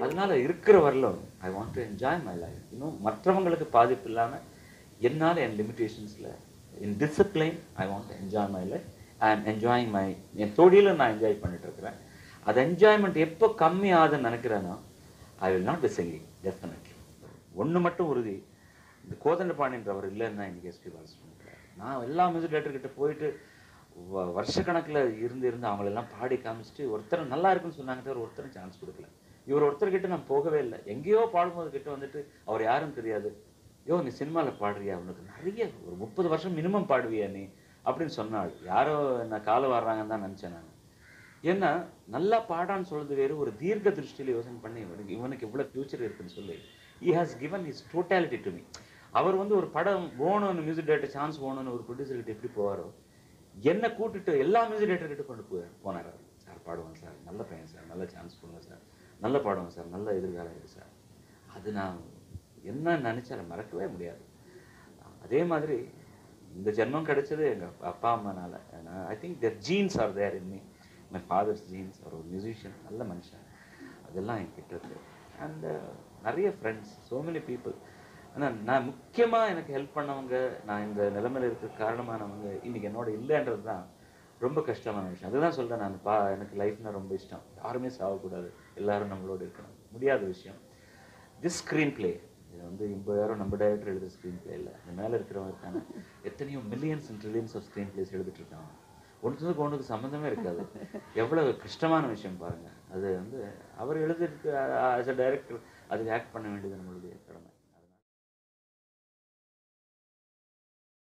அதனால இருக்கிற வரலும் I want to enjoy my life இன்னும் மற்றவங்களுக்கு பாதிப்பு இல்லாமல் என்னால் என் லிமிட்டேஷன்ஸில் in discipline I want to enjoy my life I am enjoying my என் தொழிலை நான் என்ஜாய் பண்ணிட்டு இருக்கிறேன் அது என்ஜாய்மெண்ட் எப்போ கம்மி ஆகுதுன்னு நினைக்கிறேன்னா I will not be singing definitely ஒன்று மட்டும் உறுதி இந்த கோதண்டபாணின்றவர் இல்லைன்னா இன்னைக்கு எஸ்பி பாலசுப்ரமணியம் நான் எல்லா மியூசிக் டேரக்டர்கிட்ட போயிட்டு வ- வருஷக்கணக்குல இருந்து இருந்து அவங்களெல்லாம் பாடி காமிச்சிட்டு ஒருத்தர் நல்லா இருக்குன்னு சொன்னாங்க தவிர ஒருத்தரும் சான்ஸ் கொடுக்கல இவர் ஒருத்தர்கிட்ட நான் போகவே இல்லை எங்கேயோ பாடும்போது கிட்ட வந்துட்டு அவர் யாரும் தெரியாது யோ நீ சினிமாவில் பாடுறியா உனக்கு நிறைய ஒரு முப்பது வருஷம் மினிமம் பாடுவியா நீ அப்படின்னு சொன்னாள் யாரோ என்ன காலை வர்றாங்கன்னு தான் நினச்சேன் நான் ஏன்னா நல்லா பாடான்னு சொல்றது வேறு ஒரு தீர்க்க திருஷ்டியில் யோசனை பண்ணி இவனுக்கு இவனுக்கு இவ்வளோ ஃபியூச்சர் இருக்குன்னு சொல்லி he has given his totality to me அவர் வந்து ஒரு படம் போகணும்னு மியூசிக் டேரக்டர் சான்ஸ் போகணும்னு ஒரு ப்ரொடியூசர் கிட்ட எப்படி போவாரோ என்னை கூட்டிட்டு எல்லா மியூசிக் டேரக்டர் கிட்ட கொண்டு போய் போனார் அவர் சார் பாடுவோம் சார் நல்ல பையன் சார் நல்ல சான்ஸ் கொடுங்க சார் நல்ல பாடுவோம் சார் நல்ல எதிர்காலம் இருக்கு சார் அது நான் என்ன நினைச்சாலும் மறக்கவே முடியாது அதே மாதிரி இந்த ஜென்மம் கிடைச்சது எங்க அப்பா அம்மானால I think their genes are there in me my father's genes அவர் ஒரு மியூசிஷியன் நல்ல மனுஷன் அதெல்லாம் என்கிட்ட இருக்கு அண்ட் நிறைய ஃப்ரெண்ட்ஸ் so many people ஆனால் நான் முக்கியமாக எனக்கு ஹெல்ப் பண்ணவங்க நான் இந்த நிலைமையில இருக்க காரணமானவங்க இன்னைக்கு என்னோட இல்லைன்றது தான் ரொம்ப கஷ்டமான விஷயம் அதுதான் சொல்றேன் நான் பா எனக்கு லைஃப்னா ரொம்ப இஷ்டம் யாருமே சாகக்கூடாது எல்லாரும் நம்மளோட இருக்கணும் முடியாத விஷயம் திஸ் ஸ்க்ரீன் பிளே இது வந்து இப்போ யாரும் நம்ம டைரக்டர் எழுதுற ஸ்க்ரீன் பிளே இல்லை இந்த மேலே இருக்கிறவங்க இருக்காங்க எத்தனையோ millions and trillions of screenplays எழுதிட்டு இருக்காங்க ஒன்றுத்துக்கு ஒன்றுக்கு சம்மந்தமே இருக்காது எவ்வளவு கஷ்டமான விஷயம் பாருங்க அது வந்து அவர் எழுதிருக்கு ஆஸ் அ டைரக்டர் அதுக்கு ஆக்ட் பண்ண வேண்டியது நம்மளுடைய கடமை.